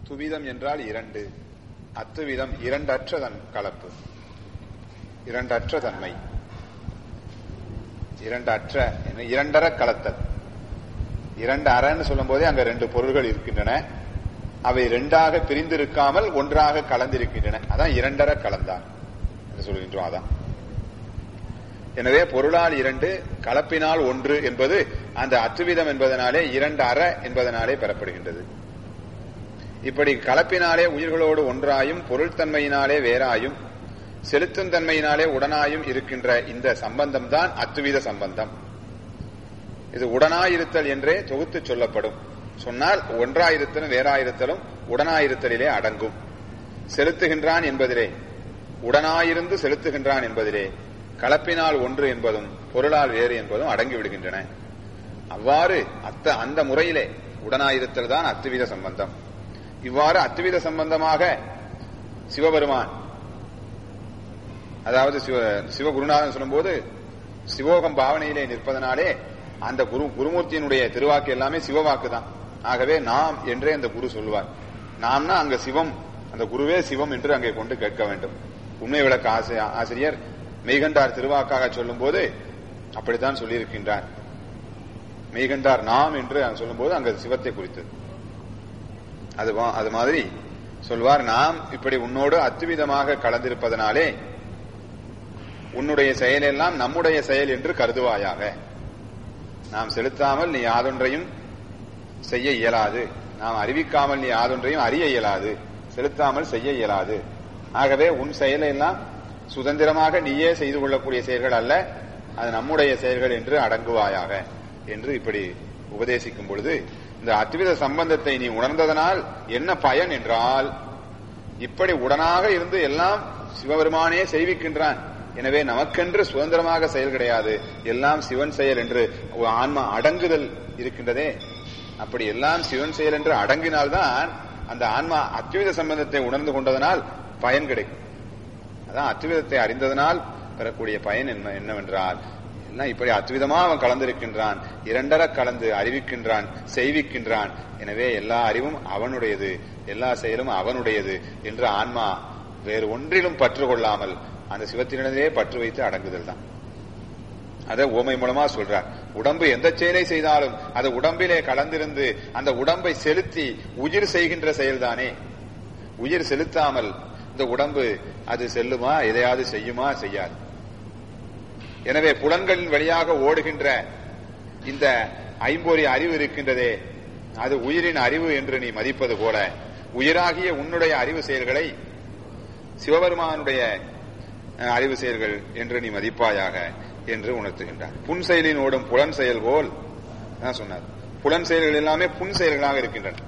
துவிதம் என்றால் இரண்டு அத்துவிதம் இரண்டற்ற தன் கலப்பு இரண்டற்ற தன்மை இரண்டற்ற என்ன, இரண்டர கலத்தல் இரண்டு அறன்னு சொல்லும் போதே அங்க ரெண்டு பொருள்கள் இருக்கின்றன அவை ரெண்டாக பிரிந்திருக்காமல் ஒன்றாக கலந்திருக்கின்றன அதான் இரண்டர கலந்தார் என்று சொல்கின்றோம் அதான் எனவே பொருளால் இரண்டு கலப்பினால் ஒன்று என்பது அந்த அத்துவிதம் என்பதனாலே இரண்டு அற என்பதனாலே பெறப்படுகின்றது இப்படி கலப்பினாலே உயிர்களோடு ஒன்றாயும் பொருள்தன்மையினாலே வேறாயும் செலுத்தும் தன்மையினாலே உடனாயும் இருக்கின்ற இந்த சம்பந்தம் தான் அத்துவித சம்பந்தம் இது உடனாயிருத்தல் என்றே தொகுத்து சொல்லப்படும் சொன்னால் ஒன்றாயிருத்தலும் வேறாயிருத்தலும் உடனாயிருத்தலிலே அடங்கும் செலுத்துகின்றான் என்பதிலே உடனாயிருந்து செலுத்துகின்றான் என்பதிலே கலப்பினால் ஒன்று என்பதும் பொருளால் வேறு என்பதும் அடங்கி விடுகின்றன அவ்வாறு அத்த அந்த முறையிலே உடனாயிருத்தல் தான் அத்துவித சம்பந்தம் இவ்வாறு அத்துவித சம்பந்தமாக சிவபெருமான் அதாவது சிவ சிவகுருநாதன் சொல்லும்போது சிவோகம் பாவனையிலே நிற்பதனாலே அந்த குரு குருமூர்த்தியினுடைய திருவாக்கு எல்லாமே சிவவாக்கு தான் ஆகவே நாம் என்றே அந்த குரு சொல்வார் நாம்னா அங்க சிவம் அந்த குருவே சிவம் என்று அங்கே கொண்டு கேட்க வேண்டும் உண்மை விளக்க ஆசி- ஆசிரியர் மெய்கண்டார் திருவாக்காக சொல்லும்போது அப்படித்தான் சொல்லியிருக்கின்றார் மெய்கண்டார் நாம் என்று சொல்லும்போது அங்க சிவத்தை குறித்தது அது வா- அது மாதிரி சொல்வார் நாம் இப்படி உன்னோடு அத்துவிதமாக கலந்திருப்பதனாலே உன்னுடைய செயலெல்லாம் நம்முடைய செயல் என்று கருதுவாயாக நாம் செலுத்தாமல் நீ யாதொன்றையும் செய்ய இயலாது நாம் அறிவிக்காமல் நீ யாதொன்றையும் அறிய இயலாது செலுத்தாமல் செய்ய இயலாது ஆகவே உன் செயலை எல்லாம் சுதந்திரமாக நீயே செய்து கொள்ளக்கூடிய செயல்கள் அல்ல அது நம்முடைய செயல்கள் என்று அடங்குவாயாக என்று இப்படி உபதேசிக்கும் பொழுது இந்த அத்வித சம்பந்தத்தை நீ உணர்ந்ததனால் என்ன பயன் என்றால் இப்படி உடனாக இருந்து எல்லாம் சிவபெருமானே செய்விக்கின்றான் எனவே நமக்கென்று சுதந்திரமாக செயல் கிடையாது எல்லாம் சிவன் செயல் என்று ஒரு ஆன்மா அடங்குதல் இருக்கின்றதே அப்படி எல்லாம் சிவன் செயல் என்று அடங்கினால்தான் அந்த ஆன்மா அத்வித சம்பந்தத்தை உணர்ந்து கொண்டதனால் பயன் கிடைக்கும் அதான் அத்விதத்தை அறிந்ததனால் பெறக்கூடிய பயன் என்ன என்னவென்றால் எல்லாம் இப்படி அத்விதமா அவன் கலந்திருக்கின்றான் இரண்டர கலந்து அறிவிக்கின்றான் செய்விக்கின்றான் எனவே எல்லா அறிவும் அவனுடையது எல்லா செயலும் அவனுடையது என்று ஆன்மா வேறு ஒன்றிலும் பற்று கொள்ளாமல் அந்த சிவத்தினிடத்திலே பற்று வைத்து அடங்குதல் தான் அதை ஓமை மூலமா சொல்றார் உடம்பு எந்த செயலை செய்தாலும் அது உடம்பிலே கலந்திருந்து அந்த உடம்பை செலுத்தி உயிர் செய்கின்ற செயல்தானே உயிர் செலுத்தாமல் இந்த உடம்பு அது செல்லுமா எதையாவது செய்யுமா செய்யாது எனவே புலன்களின் வழியாக ஓடுகின்ற இந்த ஐம்பொறி அறிவு இருக்கின்றதே அது உயிரின் அறிவு என்று நீ மதிப்பது போல உயிராகிய உன்னுடைய அறிவு செயல்களை சிவபெருமானுடைய அஹ், அறிவு செயல்கள் என்று நீ மதிப்பாயாக என்று உணர்த்துகின்றார் புன் செயலின் ஓடும் புலன் செயல் போல் தான் சொன்னார் புலன் செயல்கள் எல்லாமே புன் செயல்களாக இருக்கின்றன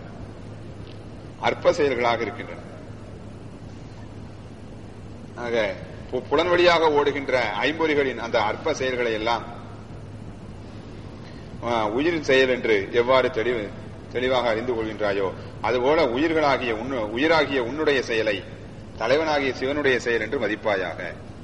அற்ப செயல்களாக இருக்கின்றன ஆக பு- புலன் வழியாக ஓடுகின்ற ஐம்பொறிகளின் அந்த அற்ப செயல்களை எல்லாம் ஆ, உயிரின் செயல் என்று எவ்வாறு தெளிவு தெளிவாக அறிந்து கொள்கின்றாயோ அதுபோல உயிர்களாகிய உன்னு உயிராகிய உன்னுடைய செயலை தலைவனாகிய சிவனுடைய செயல் என்று மதிப்பாயாக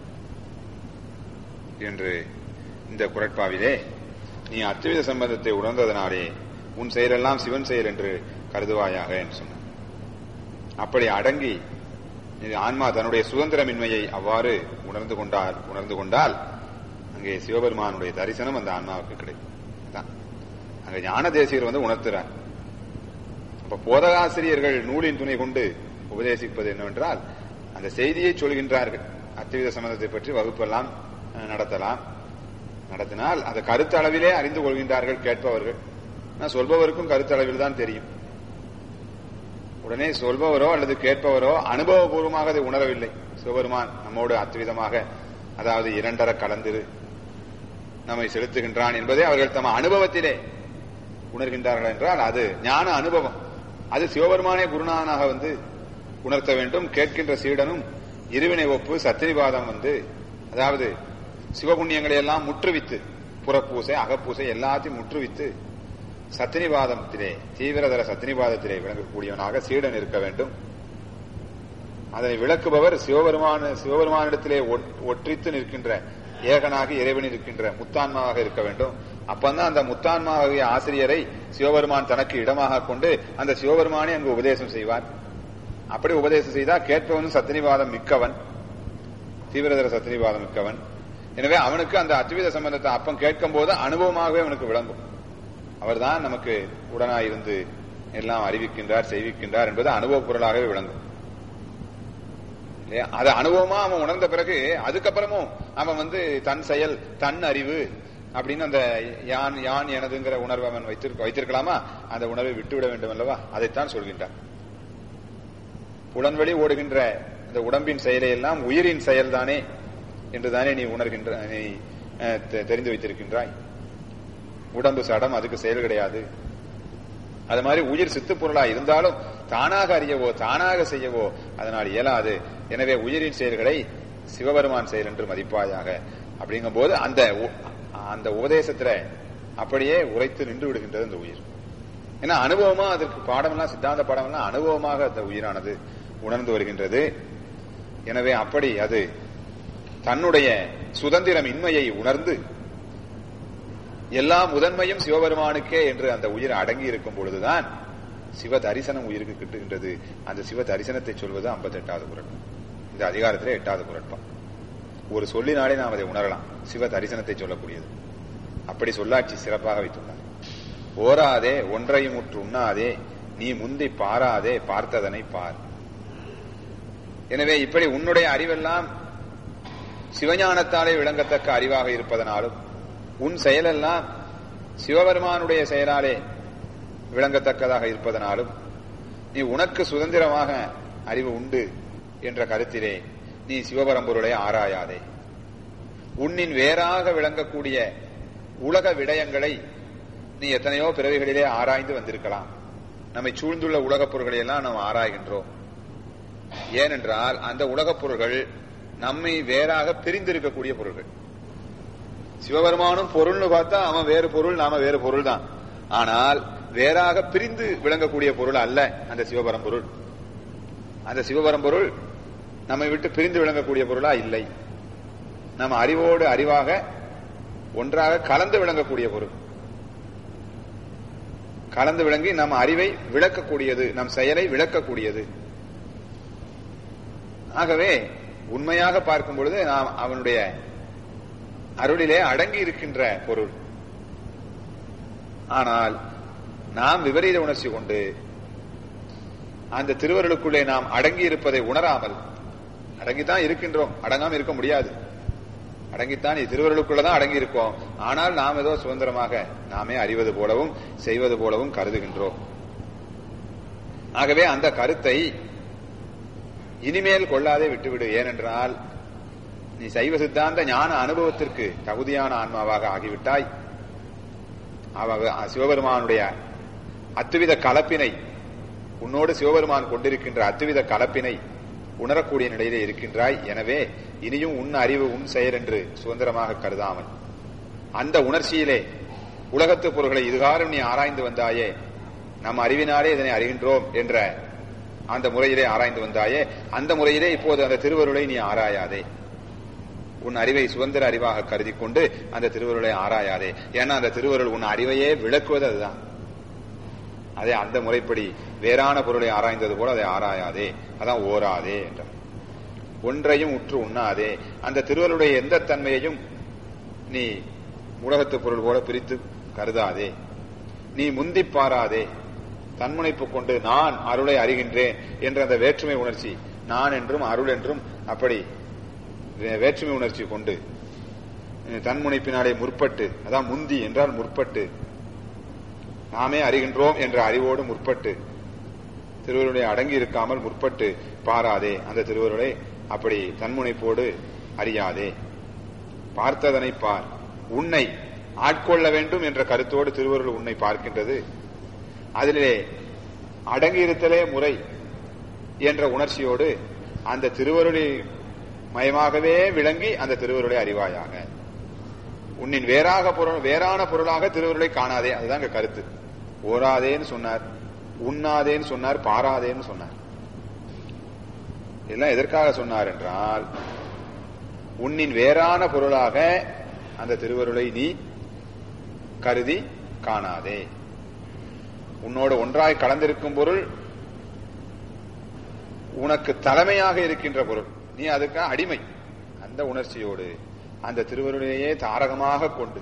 என்று இந்த குரட்பாவிலே நீ அத்வித சம்பந்தத்தை உணர்ந்ததனாலே உன் செயலெல்லாம் சிவன் செயல் என்று கருதுவாயாக என்று சொன்னார் அப்படி அடங்கி இது ஆன்மா தன்னுடைய சுதந்திரமின்மையை அவ்வாறு உணர்ந்து கொண்டால் உணர்ந்து கொண்டால் அங்கே சிவபெருமானுடைய தரிசனம் அந்த ஆன்மாவுக்கு கிடைக்கும் அதான். அங்க ஞான தேசியர் வந்து உணர்த்துறார் அப்ப போதகாசிரியர்கள் நூலின் துணை கொண்டு உபதேசிப்பது என்னவென்றால் அந்த செய்தியை சொல்கின்றார்கள் அத்வித சம்பந்தத்தை பற்றி வகுப்பெல்லாம் அஹ், நடத்தலாம் நடத்தினால் அந்த கருத்தளவிலே அறிந்து கொள்கின்றார்கள் கேட்பவர்கள் ஆனா சொல்பவருக்கும் கருத்தளவில் தான் தெரியும் உடனே சொல்பவரோ அல்லது கேட்பவரோ அனுபவபூர்வமாக அதை உணரவில்லை சிவபெருமான் நம்மோடு அத்விதமாக அதாவது இரண்டர கலந்திரு நம்மை செலுத்துகின்றான் என்பதை அவர்கள் தம் அனுபவத்திலே உணர்கின்றார்கள் என்றால் அது ஞான அனுபவம் அது சிவபெருமானே குருநாதனாக வந்து உணர்த்த வேண்டும் கேட்கின்ற சீடனும் இருவினை ஒப்பு சத்திரிவாதம் வந்து அதாவது சிவபுண்ணியங்களை எல்லாம் முற்றுவித்து புறப்பூசை அகப்பூசை எல்லாத்தையும் முற்றுவித்து சத்தினிவாதத்திலே தீவிரதர சத்தினிவாதத்திலே விளங்கக்கூடியவனாக சீடன் இருக்க வேண்டும் அதனை விளக்குபவர் சிவபெருமான சிவபெருமானிடத்திலே ஒட்- ஒற்றித்து நிற்கின்ற ஏகனாக இறைவன் இருக்கின்ற முத்தான்மாவாக இருக்க வேண்டும் அப்பந்தான் அந்த முத்தான்மாகிய ஆசிரியரை சிவபெருமான் தனக்கு இடமாக கொண்டு அந்த சிவபெருமானே அங்கு உபதேசம் செய்வார் அப்படி உபதேசம் செய்தா கேட்பவனும் சத்தினிவாதம் மிக்கவன் தீவிரதர சத்தினிவாதம் மிக்கவன் எனவே அவனுக்கு அந்த அத்வித சம்பந்தத்தை அப்பம் கேட்கும் போது அனுபவமாகவே அவனுக்கு விளங்கும் அவர்தான் நமக்கு உடனாயிருந்து எல்லாம் அறிவிக்கின்றார் செய்விக்கின்றார் என்பது அனுபவ பொருளாகவே விளங்கும் இல்லையா அது அனுபவமா அவன் உணர்ந்த பிறகு அதுக்கப்புறமும் அவன் வந்து தன் செயல் தன் அறிவு அப்படின்னு அந்த யான் யான் எனதுங்கிற உணர்வை அவன் வைத்திருக்க வைத்திருக்கலாமா அந்த உணர்வை விட்டுவிட வேண்டும் அல்லவா அதைத்தான் சொல்கின்றான் புலன்வழி ஓடுகின்ற இந்த உடம்பின் செயலை எல்லாம் உயிரின் செயல்தானே என்றுதானே நீ உணர்கின்ற நீ அஹ், தெ- தெரிந்து வைத்திருக்கின்றாய் உடம்பு சடம் அதுக்கு செயல் கிடையாது அது மாதிரி உயிர் சித்து பொருளா இருந்தாலும் தானாக அறியவோ தானாக செய்யவோ அதனால் இயலாது எனவே உயிரின் செயல்களை சிவபெருமான் செயல் என்று மதிப்பாயாக அப்படிங்கும் போது அந்த உ- அந்த உபதேசத்துல அப்படியே உரைத்து நின்று விடுகின்றது அந்த உயிர் ஏன்னா அனுபவமா அதற்கு பாடமெல்லாம் சித்தாந்த பாடமெல்லாம் அனுபவமாக அந்த உயிரானது உணர்ந்து வருகின்றது எனவே அப்படி அது தன்னுடைய சுதந்திரம் இன்மையை உணர்ந்து எல்லா முதன்மையும் சிவபெருமானுக்கே என்று அந்த உயிர் அடங்கி இருக்கும் பொழுதுதான் சிவ தரிசனம் உயிருக்கு கிட்டுகின்றது அந்த சிவ தரிசனத்தை சொல்வது 58வது குரல் இந்த அதிகாரத்திலே எட்டாவது குரட்பம் ஒரு சொல்லினாலே நாம் அதை உணரலாம் சிவ தரிசனத்தை சொல்லக்கூடியது அப்படி சொல்லாட்சி சிறப்பாக வைத்துள்ளார் ஓராதே ஒன்றையும் உற்று உண்ணாதே நீ முந்தி பாராதே பார்த்ததனை பார் எனவே இப்படி உன்னுடைய அறிவெல்லாம் சிவஞானத்தாலே விளங்கத்தக்க அறிவாக இருப்பதனாலும் உன் செயலெல்லாம் சிவபெருமானுடைய செயலாலே விளங்கத்தக்கதாக இருப்பதனாலும் நீ உனக்கு சுதந்திரமாக அறிவு உண்டு என்ற கருத்திலே நீ சிவபரம்பொருளை ஆராயாதே உன்னின் வேறாக விளங்கக்கூடிய உலக விடயங்களை நீ எத்தனையோ பிறவிகளிலே ஆராய்ந்து வந்திருக்கலாம் நம்மை சூழ்ந்துள்ள உலகப் பொருள்களை எல்லாம் நாம் ஆராய்கின்றோம் ஏனென்றால் அந்த உலகப் பொருள்கள் நம்மை வேறாக பிரிந்திருக்கக்கூடிய பொருள்கள் சிவபெருமானும் பொருள்னு பார்த்தா அவன் வேறு பொருள் நாம வேறு பொருள் தான் ஆனால் வேறாக பிரிந்து விளங்கக்கூடிய பொருள் அல்ல அந்த சிவபரம்பொருள் அந்த சிவபரம்பொருள் நம்மை விட்டு பிரிந்து விளங்கக்கூடிய பொருளா இல்லை நம்ம அறிவோடு அறிவாக ஒன்றாக கலந்து விளங்கக்கூடிய பொருள் கலந்து விளங்கி நம் அறிவை விளக்கக்கூடியது நம் செயலை விளக்கக்கூடியது ஆகவே உண்மையாக பார்க்கும் பொழுது நாம் அவனுடைய அருளிலே அடங்கி இருக்கின்ற பொருள் ஆனால் நாம் விபரீத உணர்ச்சி கொண்டு அந்த திருவருளுக்குள்ளே நாம் அடங்கி இருப்பதை உணராமல் அடங்கித்தான் இருக்கின்றோம் அடங்காம இருக்க முடியாது அடங்கித்தான் திருவருளுக்குள்ளதான் அடங்கி இருக்கோம் ஆனால் நாம் ஏதோ சுதந்திரமாக நாமே அறிவது போலவும் செய்வது போலவும் கருதுகின்றோம் ஆகவே அந்த கருத்தை இனிமேல் கொள்ளாதே விட்டுவிடு ஏனென்றால் நீ சைவ சித்தாந்த ஞான அனுபவத்திற்கு தகுதியான ஆன்மாவாக ஆகிவிட்டாய் அவ சிவபெருமானுடைய அத்துவித கலப்பினை உன்னோடு சிவபெருமான் கொண்டிருக்கின்ற அத்துவித கலப்பினை உணரக்கூடிய நிலையிலே இருக்கின்றாய் எனவே இனியும் உன் அறிவு உன் செயல் என்று சுதந்திரமாக கருதாமல் அந்த உணர்ச்சியிலே உலகத்து பொருள்களை இதுகாரம் நீ ஆராய்ந்து வந்தாயே நம் அறிவினாலே இதனை அறிகின்றோம் என்ற அந்த முறையிலே ஆராய்ந்து வந்தாயே அந்த முறையிலே இப்போது அந்த திருவருளை நீ ஆராயாதே உன் அறிவை சுதந்திர அறிவாக கருதி கொண்டு அந்த திருவருளை ஆராயாதே ஏன்னா அந்த திருவருள் உன் அறிவையே விளக்குவது அதுதான் அதே அந்த முறைப்படி வேறான பொருளை ஆராய்ந்தது போல அதை ஆராயாதே அதான் ஓராதே என்றார் ஒன்றையும் உற்று உண்ணாதே அந்த திருவருடைய எந்த தன்மையையும் நீ உலகத்து பொருள் போல பிரித்து கருதாதே நீ முந்தி பாராதே தன்முனைப்பு கொண்டு நான் அருளை அறிகின்றேன் என்ற அந்த வேற்றுமை உணர்ச்சி நான் என்றும் அருள் என்றும் அப்படி வேற்றுமை உணர்ச்சி கொண்டு தன்முனைப்பினாலே முற்பட்டு அதான் முந்தி என்றால் முற்பட்டு நாமே அறிகின்றோம் என்ற அறிவோடு முற்பட்டு திருவருளை அடங்கி இருக்காமல் முற்பட்டு பாராதே அந்த திருவருளை அப்படி தன்முனைப்போடு அறியாதே பார்த்ததனை பார் உன்னை ஆட்கொள்ள வேண்டும் என்ற கருத்தோடு திருவருள் உன்னை பார்க்கின்றது அதிலே அடங்கியிருத்தலே முறை என்ற உணர்ச்சியோடு அந்த திருவருளை மயமாகவே விளங்கி அந்த திருவருளை அறிவாயாக உன்னின் வேறாக பொருள் வேறான பொருளாக திருவருளை காணாதே அதுதான் இங்க கருத்து ஓராதேன்னு சொன்னார் உண்ணாதேன்னு சொன்னார் பாராதேன்னு சொன்னார் இதெல்லாம் எதற்காக சொன்னார் என்றால் உன்னின் வேறான பொருளாக அந்த திருவருளை நீ கருதி காணாதே உன்னோடு ஒன்றாய் கலந்திருக்கும் பொருள் உனக்கு தலைமையாக இருக்கின்ற பொருள் நீ அதுக்கு அடிமை அந்த உணர்ச்சியோடு அந்த திருவருளையே தாரகமாக கொண்டு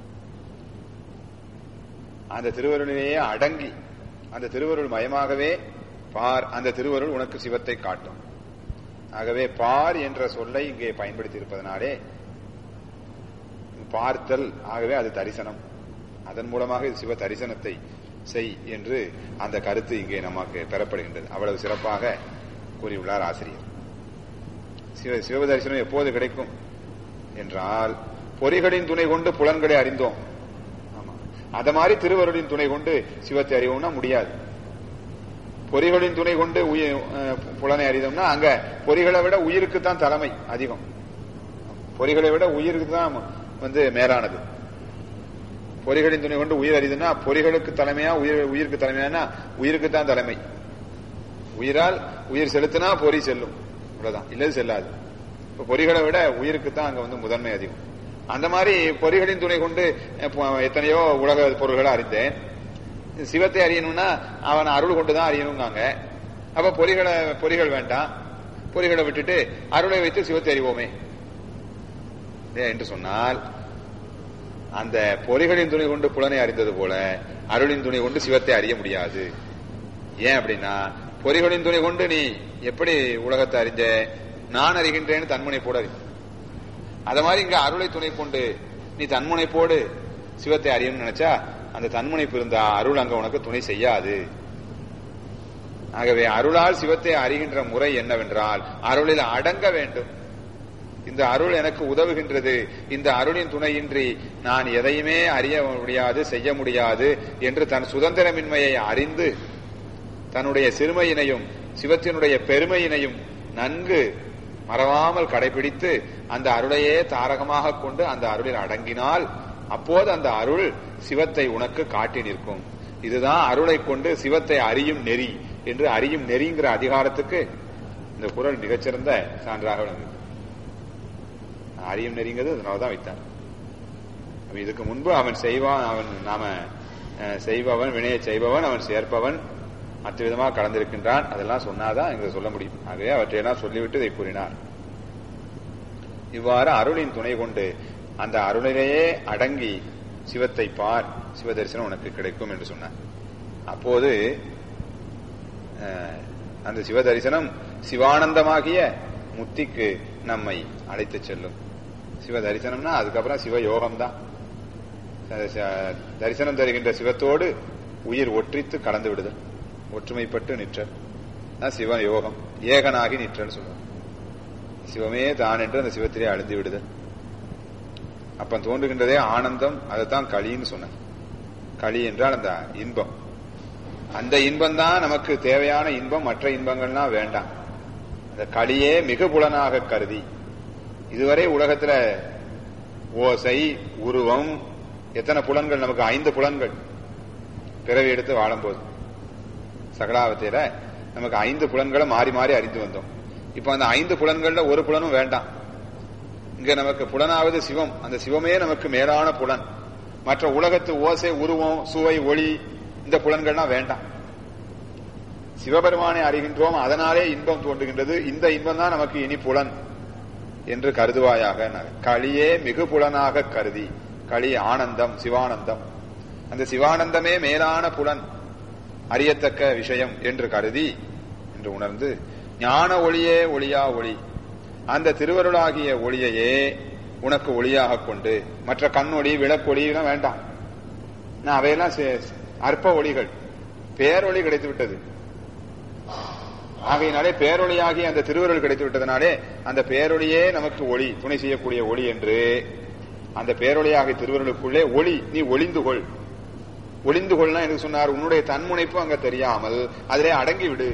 அந்த திருவருளிலேயே அடங்கி அந்த திருவருள் மயமாகவே பார் அந்த திருவருள் உனக்கு சிவத்தை காட்டும் ஆகவே பார் என்ற சொல்லை இங்கே பயன்படுத்தி இருப்பதனாலே பார்த்தல் ஆகவே அது தரிசனம் அதன் மூலமாக இது சிவ தரிசனத்தை செய் என்று அந்த கருத்து இங்கே நமக்கு பெறப்படுகின்றது அவ்வளவு சிறப்பாக கூறியுள்ளார் ஆசிரியர் சிவ சிவ தரிசனம் எப்போது கிடைக்கும் என்றால் பொறிகளின் துணை கொண்டு புலன்களை அறிந்தோம் ஆமா அத மாதிரி திருவருளின் துணை கொண்டு சிவத்தை அறிவோம்னா முடியாது பொறிகளின் துணை கொண்டு உயிர் புலனை அறிதோம்னா அங்க பொறிகளை விட உயிருக்கு தான் தலைமை அதிகம் பொறிகளை விட உயிருக்கு தான் வந்து மேலானது பொறிகளின் துணை கொண்டு உயிர் அறிதுன்னா பொறிகளுக்கு தலைமையா உயிர் உயிருக்கு தலைமையானா உயிருக்கு தான் தலைமை உயிரால் உயிர் செலுத்தினா பொறி செல்லும் இவ்வளவுதான் இல்லது செல்லாது இப்ப பொறிகளை விட உயிருக்கு தான் அங்க வந்து முதன்மை அதிகம் அந்த மாதிரி பொறிகளின் துணை கொண்டு எத்தனையோ உலக பொருள்களை அறிந்தேன் சிவத்தை அறியணும்னா அவன் அருள் கொண்டுதான் அறியணுங்காங்க அப்ப பொறிகளை பொறிகள் வேண்டாம் பொறிகளை விட்டுட்டு அருளை வைத்து சிவத்தை அறிவோமே என்று சொன்னால் அந்த பொறிகளின் துணை கொண்டு புலனை அறிந்தது போல அருளின் துணை கொண்டு சிவத்தை அறிய முடியாது ஏன் அப்படின்னா பொறிகளின் துணை கொண்டு நீ எப்படி உலகத்தை அறிஞ்ச நான் அறிகின்றேன்னு தன்முனை போட அறி அத மாதிரி இங்க அருளை துணை கொண்டு நீ தன்முனைப்போடு சிவத்தை அறியணும்னு நினைச்சா அந்த தன்முனைப்பு இருந்தா அருள் அங்க உனக்கு துணை செய்யாது ஆகவே அருளால் சிவத்தை அறிகின்ற முறை என்னவென்றால் அருளில் அடங்க வேண்டும் இந்த அருள் எனக்கு உதவுகின்றது இந்த அருளின் துணையின்றி நான் எதையுமே அறிய முடியாது செய்ய முடியாது என்று தன் சுதந்திரமின்மையை அறிந்து தன்னுடைய சிறுமையினையும் சிவத்தினுடைய பெருமையினையும் நன்கு மறவாமல் கடைபிடித்து அந்த அருளையே தாரகமாக கொண்டு அந்த அருளில் அடங்கினால் அப்போது அந்த அருள் சிவத்தை உனக்கு காட்டி நிற்கும் இதுதான் அருளை கொண்டு சிவத்தை அறியும் நெறி என்று அறியும் நெறிங்கிற அதிகாரத்துக்கு இந்த குரல் மிகச்சிறந்த சான்றாக விளங்குது அறியும் நெறிங்கிறது அதனாலதான் வைத்தான் இதுக்கு முன்பு அவன் செய்வான் அவன் நாம செய்பவன் வினையை செய்பவன் அவன் சேர்ப்பவன் மற்ற விதமாக கலந்திருக்கின்றான் அதெல்லாம் சொன்னாதான் இங்க சொல்ல முடியும் ஆகவே அவற்றையெல்லாம் சொல்லிவிட்டு இதை கூறினார் இவ்வாறு அருளின் துணை கொண்டு அந்த அருளிலேயே அடங்கி சிவத்தை பார் சிவ தரிசனம் உனக்கு கிடைக்கும் என்று சொன்னார் அப்போது அந்த சிவ தரிசனம் சிவானந்தமாகிய முத்திக்கு நம்மை அழைத்து செல்லும் சிவ தரிசனம்னா அதுக்கப்புறம் சிவ யோகம் தான் தரிசனம் தருகின்ற சிவத்தோடு உயிர் ஒற்றித்து கலந்து விடுதல் ஒற்றுமைப்பட்டு நிற்றல் சிவ யோகம் ஏகனாகி நிற்றல் சொல்லுவாங்க சிவமே தான் என்று அந்த சிவத்திலே அழிந்து விடுதல் அப்ப தோன்றுகின்றதே ஆனந்தம் அதைத்தான் களின்னு சொன்ன களி என்றால் அந்த இன்பம் அந்த இன்பம் தான் நமக்கு தேவையான இன்பம் மற்ற இன்பங்கள்லாம் வேண்டாம் அந்த களியே மிக புலனாக கருதி இதுவரை உலகத்துல ஓசை உருவம் எத்தனை புலன்கள் நமக்கு ஐந்து புலன்கள் பிறவி எடுத்து வாழும்போது சகலாவத்தில நமக்கு ஐந்து புலன்களை மாறி மாறி அறிந்து வந்தோம் இப்ப அந்த ஐந்து புலன்கள்ல ஒரு புலனும் வேண்டாம் இங்க நமக்கு புலனாவது சிவம் அந்த சிவமே நமக்கு மேலான புலன் மற்ற உலகத்து ஓசை உருவம் சுவை ஒளி இந்த புலன்கள்லாம் வேண்டாம் சிவபெருமானை அறிகின்றோம் அதனாலே இன்பம் தோன்றுகின்றது இந்த இன்பம் தான் நமக்கு இனி புலன் என்று கருதுவாயாக களியே மிகு புலனாக கருதி களி ஆனந்தம் சிவானந்தம் அந்த சிவானந்தமே மேலான புலன் அறியத்தக்க விஷயம் என்று கருதி என்று உணர்ந்து ஞான ஒளியே ஒளியா ஒளி அந்த திருவருளாகிய ஒளியையே உனக்கு ஒளியாக கொண்டு மற்ற கண்ணொளி விளக்கொளி வேண்டாம் நான் அவையெல்லாம் அற்ப ஒளிகள் பேரொளி கிடைத்து விட்டது ஆகையினாலே பேரொளியாகி அந்த திருவருள் கிடைத்து விட்டதனாலே அந்த பேரொளியே நமக்கு ஒளி துணை செய்யக்கூடிய ஒளி என்று அந்த பேரொளியாகிய திருவருளுக்குள்ளே ஒளி நீ ஒளிந்து கொள் ஒளிந்து கொள்னா எனக்கு சொன்னார் உன்னுடைய தன்முனைப்பு அங்க தெரியாமல் அதிலே அடங்கி விடு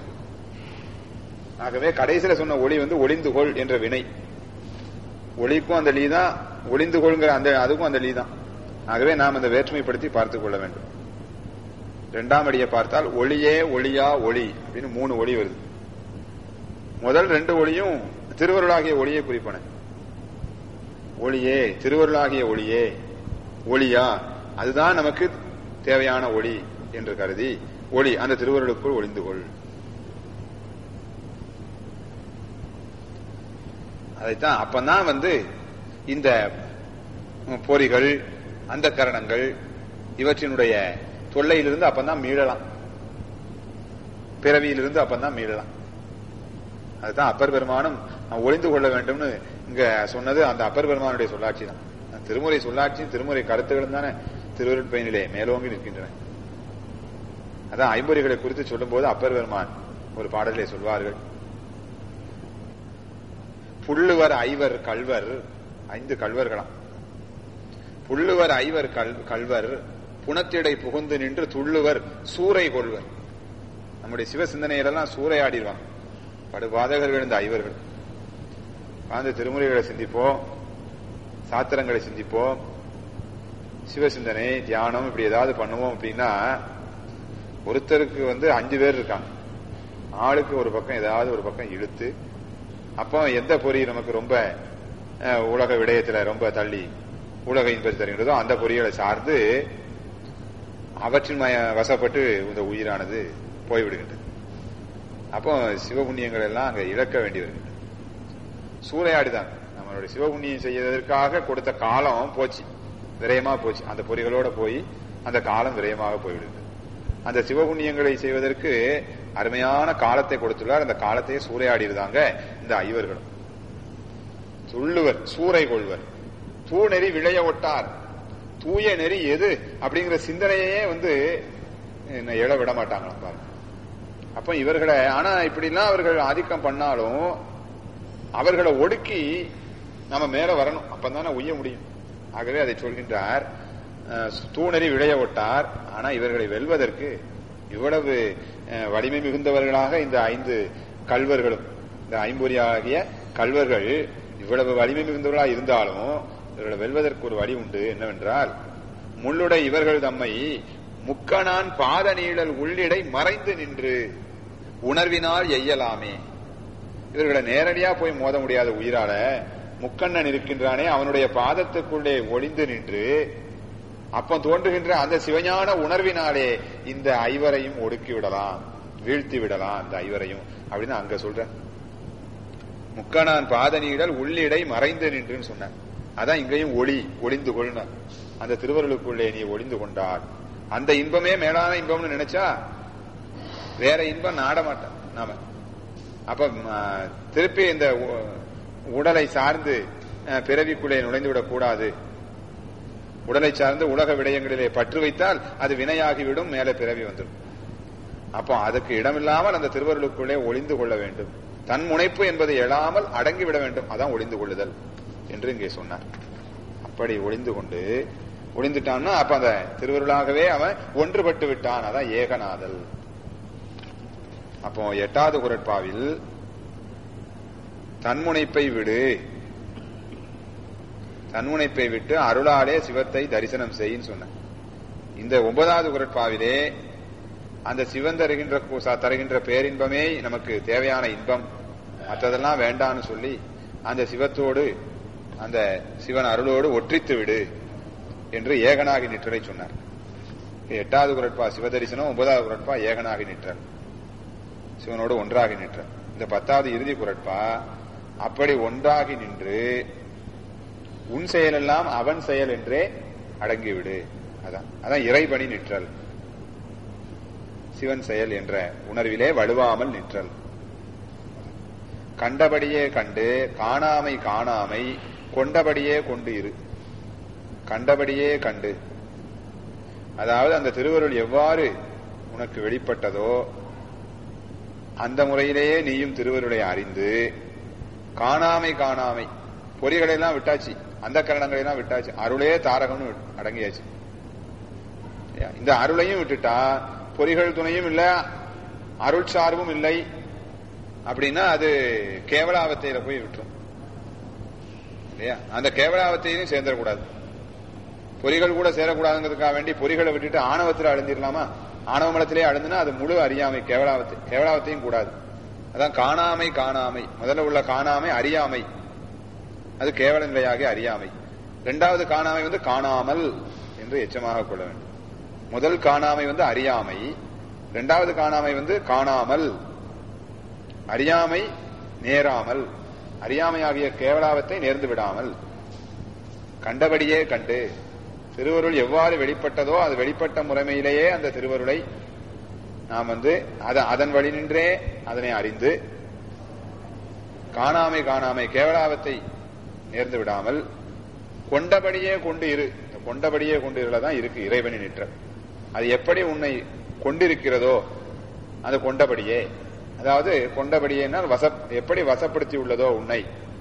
ஆகவே கடைசியில சொன்ன ஒளி வந்து ஒளிந்து கொள் என்ற வினை ஒளிக்கும் அந்த லீ தான் ஒளிந்து கொள்ங்கிற அந்த அதுக்கும் அந்த லீ தான் ஆகவே நாம் அந்த வேற்றுமைப்படுத்தி பார்த்துக் கொள்ள வேண்டும் இரண்டாம் அடியை பார்த்தால் ஒளியே ஒளியா ஒளி அப்படின்னு மூணு ஒளி வருது முதல் ரெண்டு ஒளியும் திருவருளாகிய ஒளியை குறிப்பன ஒளியே திருவருளாகிய ஒளியே ஒளியா அதுதான் நமக்கு தேவையான ஒளி என்று கருதி ஒளி அந்த திருவருளுக்குள் ஒளிந்து கொள் அதைத்தான் அப்பதான் வந்து இந்த பொறிகள் அந்த கரணங்கள் இவற்றினுடைய தொல்லையிலிருந்து அப்பதான் மீளலாம் பிறவியிலிருந்து அப்பதான் மீளலாம் அதுதான் அப்பர் பெருமானும் ஒளிந்து கொள்ள வேண்டும்னு இங்க சொன்னது அந்த அப்பர் பெருமானுடைய சொல்லாட்சி தான் திருமுறை சொல்லாட்சியும் திருமுறை கருத்துகளும் தானே திருவருட்பயனிலே மேலோங்கி நிற்கின்றன அதான் ஐம்பொறிகளை குறித்து சொல்லும் போது அப்பர் பெருமான் ஒரு பாடலிலே சொல்வார்கள் புள்ளுவர் ஐவர் கல்வர் ஐந்து கல்வர்களாம் புள்ளுவர் ஐவர் கல்வர் புனத்திடை புகுந்து நின்று துள்ளுவர் சூறை கொள்வர் நம்முடைய சிவ சிந்தனையிலெல்லாம் சூறையாடிடுவாங்க படுபாதகர்கள் இருந்த ஐவர்கள் வாழ்ந்து திருமுறைகளை சிந்திப்போம் சாத்திரங்களை சிந்திப்போம் சிவசிந்தனை தியானம் இப்படி ஏதாவது பண்ணுவோம் அப்படின்னா ஒருத்தருக்கு வந்து அஞ்சு பேர் இருக்காங்க ஆளுக்கு ஒரு பக்கம் ஏதாவது ஒரு பக்கம் இழுத்து அப்போ எந்த பொறி நமக்கு ரொம்ப உலக விடயத்துல ரொம்ப தள்ளி உலக இன்பத்தை தருகின்றதோ அந்த பொறிகளை சார்ந்து அவற்றின் வசப்பட்டு இந்த உயிரானது போய்விடுகின்றது அப்போ சிவபுண்ணியங்கள் எல்லாம் அங்க இழக்க வேண்டி வருகின்றது சூறையாடிதான் நம்மளுடைய சிவபுண்ணியம் செய்வதற்காக கொடுத்த காலம் போச்சு விரயமா போச்சு அந்த பொறிகளோட போய் அந்த காலம் விரயமாக போய்விடுது அந்த சிவபுண்ணியங்களை செய்வதற்கு அருமையான காலத்தை கொடுத்துள்ளார் அந்த காலத்தையே சூறையாடி இருந்தாங்க இந்த ஐவர்களும் துள்ளுவர் சூறை கொள்வர் தூ நெறி விளைய ஒட்டார் தூய நெறி எது அப்படிங்கிற சிந்தனையே வந்து எழ விட மாட்டாங்களாம் பாருங்க அப்ப இவர்களை ஆனா இப்படிலாம் அவர்கள் ஆதிக்கம் பண்ணாலும் அவர்களை ஒடுக்கி நம்ம மேல வரணும் அப்பதானே உய்ய முடியும் ஆகவே அதை சொல்கின்றார் தூணறி விளைய ஒட்டார் ஆனா இவர்களை வெல்வதற்கு இவ்வளவு வலிமை மிகுந்தவர்களாக இந்த ஐந்து கல்வர்களும் இந்த ஐம்பொறி ஆகிய கல்வர்கள் இவ்வளவு வலிமை மிகுந்தவர்களாக இருந்தாலும் இவர்களை வெல்வதற்கு ஒரு வழி உண்டு என்னவென்றால் முள்ளுடை இவர்கள் தம்மை முக்கணான் பாத நீழல் உள்ளிடை மறைந்து நின்று உணர்வினால் எய்யலாமே இவர்களை நேரடியா போய் மோத முடியாத உயிரால முக்கண்ணன் இருக்கின்றானே அவனுடைய பாதத்துக்குள்ளே ஒளிந்து நின்று அப்ப தோன்றுகின்ற அந்த சிவஞான உணர்வினாலே இந்த ஐவரையும் ஒடுக்கி விடலாம் வீழ்த்தி விடலாம் அந்த ஐவரையும் அப்படின்னு அங்க சொல்ற முக்கணான் பாத நீடல் உள்ளிடை மறைந்து நின்றுன்னு சொன்ன அதான் இங்கேயும் ஒளி ஒளிந்து கொள்ன அந்த திருவருளுக்குள்ளே நீ ஒளிந்து கொண்டார் அந்த இன்பமே மேலான இன்பம்னு நினைச்சா வேற இன்பம் நாட மாட்டான் நாம அப்ப திருப்பி இந்த உடலை சார்ந்து பிறவிக்குள்ளே நுழைந்து விடக் கூடாது உடலை சார்ந்து உலக விடயங்களிலே பற்று வைத்தால் அது வினையாகிவிடும் மேலே பிறவி வந்துடும் அப்போ அதுக்கு இடமில்லாமல் அந்த திருவருளுக்குள்ளே ஒளிந்து கொள்ள வேண்டும் தன் முனைப்பு என்பதை எழாமல் அடங்கிவிட வேண்டும் அதான் ஒளிந்து கொள்ளுதல் என்று இங்கே சொன்னார் அப்படி ஒளிந்து கொண்டு ஒளிந்துட்டான்னா அப்ப அந்த திருவருளாகவே அவன் ஒன்றுபட்டு விட்டான் அதான் ஏகநாதல் அப்போ எட்டாவது குரட்பாவில் தன்முனைப்பை விடு தன்முனைப்பை விட்டு அருளாலே சிவத்தை தரிசனம் செய்யின்னு சொன்ன இந்த ஒன்பதாவது குரட்பாவிலே அந்த சிவன் தருகின்ற தருகின்ற பேரின்பமே நமக்கு தேவையான இன்பம் மற்றதெல்லாம் வேண்டான்னு சொல்லி அந்த சிவத்தோடு அந்த சிவன் அருளோடு ஒற்றித்து விடு என்று ஏகனாகி நிற்றலை சொன்னார் எட்டாவது குரட்பா சிவதரிசனம் ஒன்பதாவது குரட்பா ஏகனாகி நிற்றல் சிவனோடு ஒன்றாகி நிற்றல் இந்த பத்தாவது இறுதி குரட்பா அப்படி ஒன்றாகி நின்று உன் செயலெல்லாம் அவன் செயல் என்றே அடங்கிவிடு அதான் அதான் இறைபணி நிற்றல் சிவன் செயல் என்ற உணர்விலே வலுவாமல் நிற்றல் கண்டபடியே கண்டு காணாமை காணாமை கொண்டபடியே கொண்டு இரு கண்டபடியே கண்டு அதாவது அந்த திருவருள் எவ்வாறு உனக்கு வெளிப்பட்டதோ அந்த முறையிலேயே நீயும் திருவருளை அறிந்து காணாமை காணாமை பொறிகளை எல்லாம் விட்டாச்சு அந்த கரணங்களை எல்லாம் விட்டாச்சு அருளே தாரகம்னு அடங்கியாச்சு இந்த அருளையும் விட்டுட்டா பொறிகள் துணையும் இல்ல அருள் சார்பும் இல்லை அப்படின்னா அது கேவலாவத்தையில போய் விட்டுரும் இல்லையா அந்த கேவலாவத்தையும் சேர்ந்துடக்கூடாது பொறிகள் கூட சேரக்கூடாதுங்கிறதுக்காக வேண்டி பொறிகளை விட்டுட்டு ஆணவத்தில் அழிஞ்சிடலாமா ஆணவ மலத்திலே அழுந்துனா அது முழு அறியாமை கேவலாவத்தை கேவலாவத்தையும் கூடாது அதான் காணாமை காணாமை முதல்ல உள்ள காணாமை அறியாமை அது கேவல நிலையாக அறியாமை இரண்டாவது காணாமை வந்து காணாமல் என்று எச்சமாக கொள்ள வேண்டும் முதல் காணாமை வந்து அறியாமை இரண்டாவது காணாமை வந்து காணாமல் அறியாமை நேராமல் அறியாமையாகிய கேவலாவத்தை நேர்ந்து விடாமல் கண்டபடியே கண்டு திருவருள் எவ்வாறு வெளிப்பட்டதோ அது வெளிப்பட்ட முறைமையிலேயே அந்த திருவருளை நாம் வந்து அத- அதன் வழி நின்றே அதனை அறிந்து காணாமை காணாமை கேவலாவத்தை நேர்ந்து விடாமல் கொண்டபடியே கொண்டு இரு இந்த கொண்டபடியே கொண்டு இருல தான் இருக்கு இறைவனின் நிற்றல் அது எப்படி உன்னை கொண்டிருக்கிறதோ அது கொண்டபடியே அதாவது கொண்டபடியேனால் வச எப்படி வசப்படுத்தி உள்ளதோ உன்னை